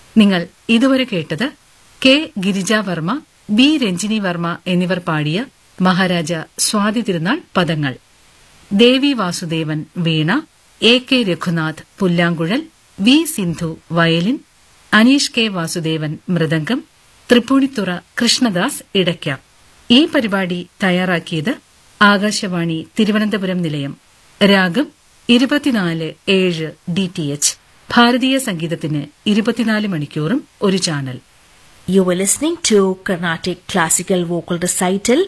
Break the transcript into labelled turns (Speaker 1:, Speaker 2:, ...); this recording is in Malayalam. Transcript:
Speaker 1: നിങ്ങൾ ഇതുവരെ കേട്ടത് കെ ഗിരിജാവർമ്മ ബി രഞ്ജിനി വർമ്മ എന്നിവർ പാടിയ മഹാരാജ സ്വാതി തിരുനാൾ പദങ്ങൾ ദേവി വാസുദേവൻ വീണ എ കെ രഘുനാഥ് പുല്ലാങ്കുഴൽ V Sindhu violin Aneesh K Vasudevan മൃദംഗം തൃപ്പൂണിത്തുറ കൃഷ്ണദാസ് ഇടയ്ക്ക ഈ പരിപാടി തയ്യാറാക്കിയത് ആകാശവാണി തിരുവനന്തപുരം നിലയം രാഗം ഇരുപത്തിനാല് ഏഴ് ഡി ടി എച്ച് ഭാരതീയ സംഗീതത്തിന് ഇരുപത്തിനാല് മണിക്കൂറും ഒരു channel
Speaker 2: You were listening to Carnatic Classical Vocal Recital